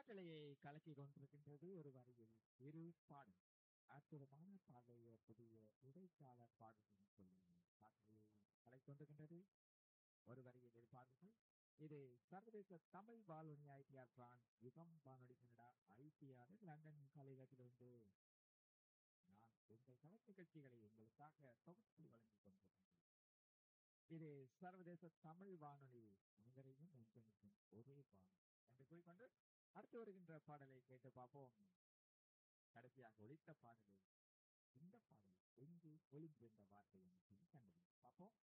காற்றலையை கலக்கி கொண்டிருக்கின்றது ஒரு வரியில் இரு பாடல் அற்புதமான பாடலைய புதிய இடைக்கால பாடல்கள் சொல்லுங்கள் காற்றலையை கலக்கி கொண்டிருக்கின்றது ஒரு வரியில் இரு பாடல்கள் இது சர்வதேச தமிழ் வானொலி ஐடிஆர் பிரான்ஸ் யுகம் வானொலி கனடா ஐடிஆர் லண்டன் கலையகத்திலிருந்து நான் உங்கள் கலை நிகழ்ச்சிகளை உங்களுக்காக தொகுத்து வழங்கிக் கொண்டிருக்கின்றேன் இது சர்வதேச தமிழ் வானொலி அனைவரையும் ஒன்றிணைக்கும் ஒரே வானொலி என்று கூறிக்கொண்டு அடுத்து வருகின்ற பாடலை கேட்டு பார்ப்போம் கடைசியாக ஒலித்த பாடலில் இந்த பாடல் எங்கு ஒளிந்திருந்த வார்த்தை என்று சொல்லி கண்டது பார்ப்போம்